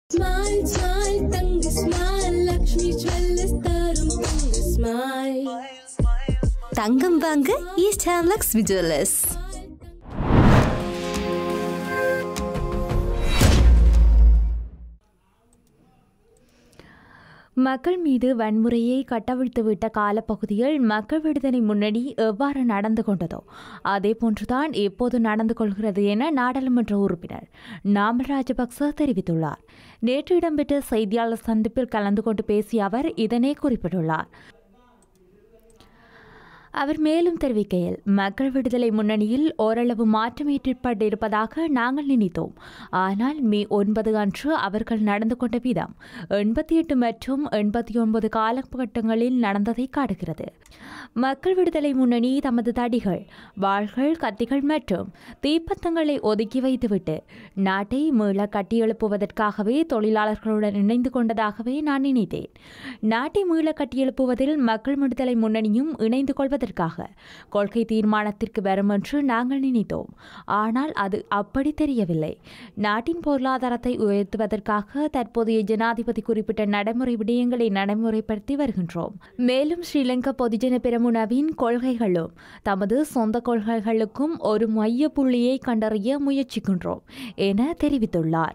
Smile, smile, தங்க smile, Lakshmi jewellers தரும் தங்க smile. தங்கம் வாங்க ஈஸ்ட் ஹேம் லக்ஷ்மி ஜுவல்லர்ஸ் மக்கள் மீது வன்முறையை கட்டவிழ்த்துவிட்ட காலப்பகுதியில் மக்கள் விடுதலை முன்னணி எவ்வாறு நடந்து கொண்டதோ அதே போன்றுதான் எப்போது நடந்து கொள்கிறது என நாடாளுமன்ற உறுப்பினர் நாமல் ராஜபக்ச தெரிவித்துள்ளார் நேற்று இடம்பெற்ற செய்தியாளர் சந்திப்பில் கலந்து கொண்டு பேசிய அவர் இதனை குறிப்பிட்டுள்ளார் அவர் மேலும் தெரிவிக்கையில் மக்கள் விடுதலை முன்னணியில் ஓரளவு மாற்றம் ஏற்பட்டிருப்பதாக நாங்கள் நினைத்தோம் ஆனால் மே ஒன்பது அன்று அவர்கள் நடந்து கொண்ட விதம் எண்பத்தி எட்டு மற்றும் எண்பத்தி ஒன்பது காலகட்டங்களில் நடந்ததை காட்டுகிறது மக்கள் விடுதலை முன்னணி தமது தடிகள் வாள்கள் கத்திகள் மற்றும் தீப்பந்தங்களை ஒதுக்கி வைத்துவிட்டு நாட்டை மீள கட்டியெழுப்புவதற்காகவே தொழிலாளர்களுடன் இணைந்து கொண்டதாகவே நான் நினைத்தேன் நாட்டை மீள கட்டியெழுப்புவதில் மக்கள் விடுதலை முன்னணியும் இணைந்து கொள்வதற்காக கொள்கை தீர்மானத்திற்கு வரும் என்று நாங்கள் நினைத்தோம் ஆனால் அது அப்படி தெரியவில்லை நாட்டின் பொருளாதாரத்தை உயர்த்துவதற்காக தற்போதைய ஜனாதிபதி குறிப்பிட்ட நடைமுறை விடயங்களை நடைமுறைப்படுத்தி வருகின்றோம் மேலும் ஸ்ரீலங்கா பொதுஜன பெரமுனவின் கொள்கைகளும் தமது சொந்த கொள்கைகளுக்கும் ஒரு மைய புள்ளியை கண்டறிய முயற்சிக்கின்றோம் என தெரிவித்துள்ளார்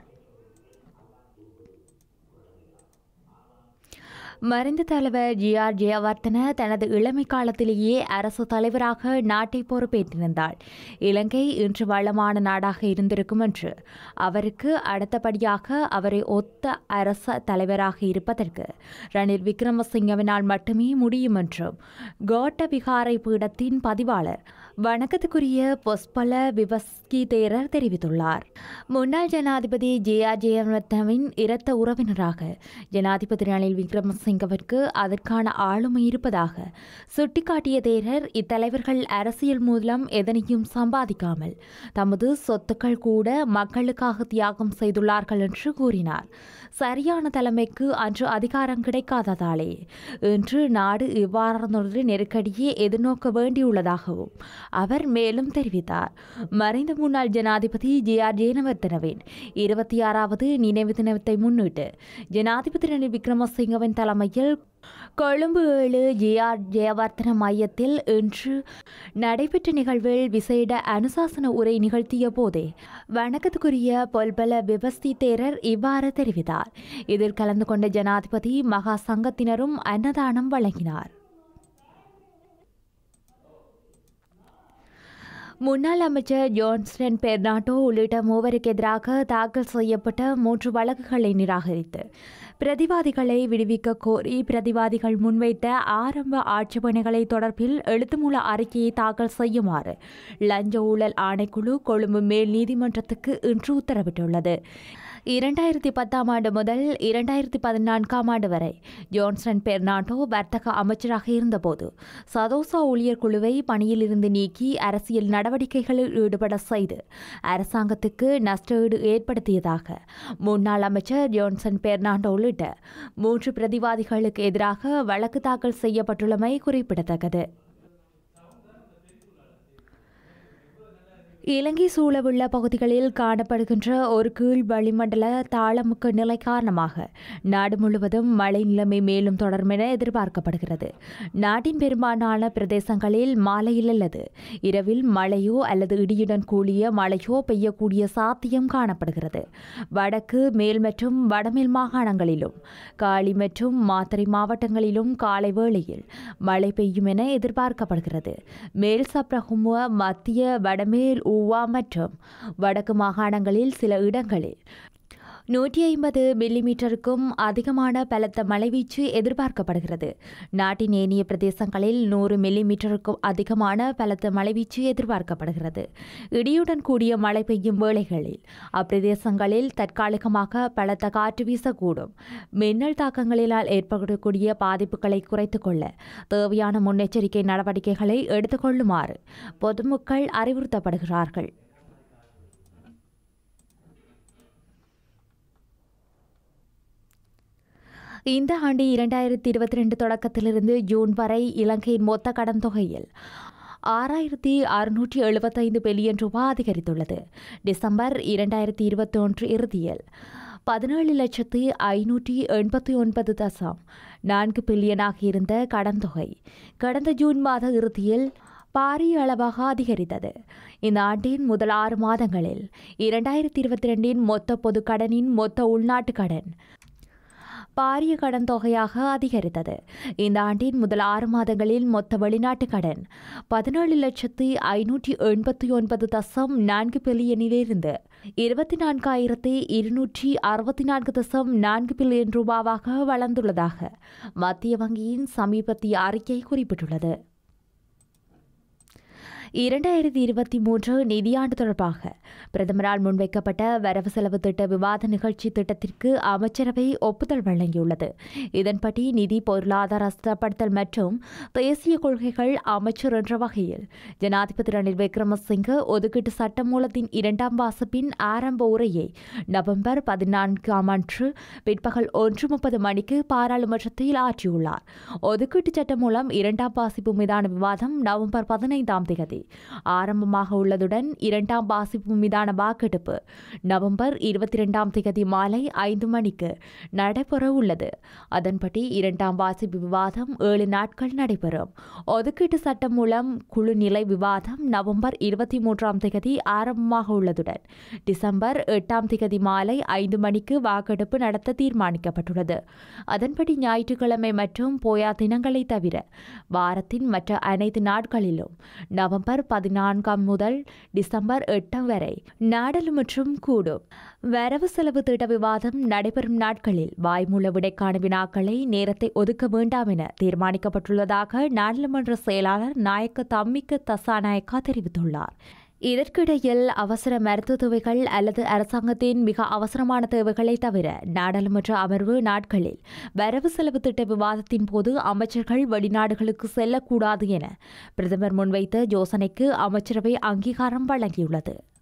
மறைந்த தலைவர் ஜி ஆர் ஜெயவர்தன தனது இளமை காலத்திலேயே அரசு தலைவராக நாட்டை பொறுப்பேற்றிருந்தார் இலங்கை இன்று வளமான நாடாக இருந்திருக்கும் என்று அவருக்கு அடுத்தபடியாக அவரை ஒத்த அரச தலைவராக இருப்பதற்கு ரணில் விக்ரமசிங்கவினால் மட்டுமே முடியும் என்றும் கோட்ட விகாரை பீடத்தின் பதிவாளர் வணக்கத்துக்குரிய பொஸ்பல விவஸ்கி தேரர் தெரிவித்துள்ளார் முன்னாள் ஜனாதிபதி ஜே ஆர் ஜெயவர்தனவின் இரத்த உறவினராக ஜனாதிபதி ரணில் விக்ரமசிங்கவிற்கு அதற்கான ஆளுமை இருப்பதாக சுட்டிக்காட்டிய தேரர் இத்தலைவர்கள் அரசியல் மூலம் எதனையும் சம்பாதிக்காமல் தமது சொத்துக்கள் கூட மக்களுக்காக தியாகம் செய்துள்ளார்கள் என்று கூறினார் சரியான தலைமைக்கு அன்று அதிகாரம் கிடைக்காததாலே இன்று நாடு இவ்வாறானொரு நெருக்கடியை எதிர்நோக்க வேண்டியுள்ளதாகவும் அவர் மேலும் தெரிவித்தார் மறைந்த முன்னாள் ஜனாதிபதி ஜே ஆர் ஜெயனவர்தனவின் இருபத்தி ஆறாவது நினைவு தினத்தை முன்னிட்டு ஜனாதிபதி ரணில் விக்ரமசிங்கவின் தலைமையில் கொழும்பு ஏழு ஜேஆர் ஜெயவர்தன மையத்தில் இன்று நடைபெற்ற நிகழ்வில் விசேட அனுசாசன உரை நிகழ்த்திய போதே வணக்கத்துக்குரிய பொல்பல விவஸ்தி தேரர் இவ்வாறு தெரிவித்தார் இதில் கலந்து கொண்ட ஜனாதிபதி மகா சங்கத்தினரும் அன்னதானம் வழங்கினார் முன்னாள் அமைச்சர் ஜான்ஸ்டன் பெர்னாட்டோ உள்ளிட்ட மூவருக்கு எதிராக தாக்கல் செய்யப்பட்ட மூன்று வழக்குகளை நிராகரித்து பிரதிவாதிகளை விடுவிக்க கோரி பிரதிவாதிகள் முன்வைத்த ஆரம்ப ஆட்சேபனைகளை தொடர்பில் எழுத்துமூல அறிக்கையை தாக்கல் செய்யுமாறு லஞ்ச ஊழல் ஆணைக்குழு கொழும்பு மேல் நீதிமன்றத்துக்கு இன்று உத்தரவிட்டுள்ளது இரண்டாயிரத்தி பத்தாம் ஆண்டு முதல் இரண்டாயிரத்தி பதினான்காம் ஆண்டு வரை ஜான்சன் பெர்னாட்டோ வர்த்தக அமைச்சராக இருந்தபோது சதோசா ஊழியர் குழுவை பணியிலிருந்து நீக்கி அரசியல் நடவடிக்கைகளில் ஈடுபட செய்து அரசாங்கத்துக்கு நஷ்டஈடு ஏற்படுத்தியதாக முன்னாள் அமைச்சர் ஜான்சன் பெர்னாண்டோ உள்ளிட்ட மூன்று பிரதிவாதிகளுக்கு எதிராக வழக்கு தாக்கல் செய்யப்பட்டுள்ளமை குறிப்பிடத்தக்கது இலங்கை சூழவுள்ள பகுதிகளில் காணப்படுகின்ற ஒரு கீழ் வளிமண்டல தாளமுக்க நிலை காரணமாக நாடு முழுவதும் மழை நிலைமை மேலும் தொடரும் என எதிர்பார்க்கப்படுகிறது நாட்டின் பெரும்பாலான பிரதேசங்களில் மாலையில் அல்லது இரவில் மழையோ அல்லது இடியுடன் கூடிய மழையோ பெய்யக்கூடிய சாத்தியம் காணப்படுகிறது வடக்கு மேல் மற்றும் வடமேல் மாகாணங்களிலும் காலி மற்றும் மாத்தறை மாவட்டங்களிலும் காலை வேளையில் மழை பெய்யும் என எதிர்பார்க்கப்படுகிறது மேல் சப்ரஹுமுவ மத்திய வடமேல் ஊவா மற்றும் வடக்கு மாகாணங்களில் சில இடங்களில் நூற்றி ஐம்பது மில்லிமீட்டருக்கும் அதிகமான பலத்த மழைவீச்சு எதிர்பார்க்கப்படுகிறது நாட்டின் ஏனைய பிரதேசங்களில் நூறு மில்லிமீட்டருக்கும் அதிகமான பலத்த மழைவீச்சு எதிர்பார்க்கப்படுகிறது இடியுடன் கூடிய மழை பெய்யும் வேளைகளில் அப்பிரதேசங்களில் தற்காலிகமாக பலத்த காற்று வீசக்கூடும் மின்னல் தாக்கங்களினால் ஏற்படக்கூடிய பாதிப்புகளை குறைத்துக் கொள்ள தேவையான முன்னெச்சரிக்கை நடவடிக்கைகளை எடுத்துக்கொள்ளுமாறு பொதுமக்கள் அறிவுறுத்தப்படுகிறார்கள் இந்த ஆண்டு இரண்டாயிரத்தி இருபத்தி ரெண்டு தொடக்கத்திலிருந்து ஜூன் வரை இலங்கையின் மொத்த கடன் தொகையில் ஆறாயிரத்தி அறுநூற்றி எழுபத்தைந்து பில்லியன் ரூபாய் அதிகரித்துள்ளது டிசம்பர் இரண்டாயிரத்தி இருபத்தி ஒன்று இறுதியில் பதினேழு லட்சத்து ஐநூற்றி எண்பத்தி ஒன்பது தசம் நான்கு பில்லியனாக இருந்த கடன் தொகை கடந்த ஜூன் மாத இறுதியில் பாரிய அளவாக அதிகரித்தது இந்த ஆண்டின் முதல் ஆறு மாதங்களில் இரண்டாயிரத்தி இருபத்தி ரெண்டின் மொத்த பொது கடனின் மொத்த உள்நாட்டு கடன் பாரிய கடன் தொகையாக அதிகரித்தது இந்த ஆண்டின் முதல் ஆறு மாதங்களில் மொத்த வெளிநாட்டு கடன் பதினேழு லட்சத்தி ஐநூற்றி எண்பத்தி ஒன்பது தசம் நான்கு பில்லியனிலிருந்து இருபத்தி நான்காயிரத்தி இருநூற்றி அறுபத்தி நான்கு தசம் நான்கு பில்லியன் ரூபாவாக வளர்ந்துள்ளதாக மத்திய வங்கியின் சமீபத்திய அறிக்கை குறிப்பிட்டுள்ளது இரண்டாயிரத்தி இருபத்தி மூன்று நிதியாண்டு தொடர்பாக பிரதமரால் முன்வைக்கப்பட்ட வரவு செலவு திட்ட விவாத நிகழ்ச்சி திட்டத்திற்கு அமைச்சரவை ஒப்புதல் வழங்கியுள்ளது இதன்படி நிதி பொருளாதார ஸ்திரப்படுத்தல் மற்றும் தேசிய கொள்கைகள் அமைச்சர் என்ற வகையில் ஜனாதிபதி ரணில் விக்ரமசிங்க ஒதுக்கீட்டு சட்டமூலத்தின் இரண்டாம் வாசிப்பின் ஆரம்ப உரையை நவம்பர் பதினான்காம் அன்று பிற்பகல் ஒன்று முப்பது மணிக்கு பாராளுமன்றத்தில் ஆற்றியுள்ளார் ஒதுக்கீட்டு சட்டம் மூலம் இரண்டாம் வாசிப்பு மீதான விவாதம் நவம்பர் பதினைந்தாம் தேதி ஆரம்பமாக உள்ளதுடன் இரண்டாம் வாசிப்பு மீதான வாக்கெடுப்பு நவம்பர் இருபத்தி இரண்டாம் தேதி மாலை ஐந்து மணிக்கு நடைபெற உள்ளது அதன்படி இரண்டாம் வாசிப்பு விவாதம் ஏழு நாட்கள் நடைபெறும் ஒதுக்கீட்டு சட்டம் மூலம் குழு நிலை விவாதம் நவம்பர் இருபத்தி மூன்றாம் தேதி ஆரம்பமாக உள்ளதுடன் டிசம்பர் எட்டாம் தேதி மாலை ஐந்து மணிக்கு வாக்கெடுப்பு நடத்த தீர்மானிக்கப்பட்டுள்ளது அதன்படி ஞாயிற்றுக்கிழமை மற்றும் போயா தினங்களை தவிர வாரத்தின் மற்ற அனைத்து நாட்களிலும் நவம்பர் பதினான்காம் முதல் டிசம்பர் எட்டாம் வரை நாடாளுமன்றம் கூடும் வரவு செலவு திட்ட விவாதம் நடைபெறும் நாட்களில் வாய்மூல விடைக்கான வினாக்களை நேரத்தை ஒதுக்க வேண்டாம் என தீர்மானிக்கப்பட்டுள்ளதாக நாடாளுமன்ற செயலாளர் நாயக்க தம்மிக்க தசாநாயக்கா தெரிவித்துள்ளார் இதற்கிடையில் அவசர மருத்துவ தேவைகள் அல்லது அரசாங்கத்தின் மிக அவசரமான தேவைகளை தவிர நாடாளுமன்ற அமர்வு நாட்களில் வரவு செலவு திட்ட விவாதத்தின் போது அமைச்சர்கள் வெளிநாடுகளுக்கு செல்லக்கூடாது என பிரதமர் முன்வைத்த யோசனைக்கு அமைச்சரவை அங்கீகாரம் வழங்கியுள்ளது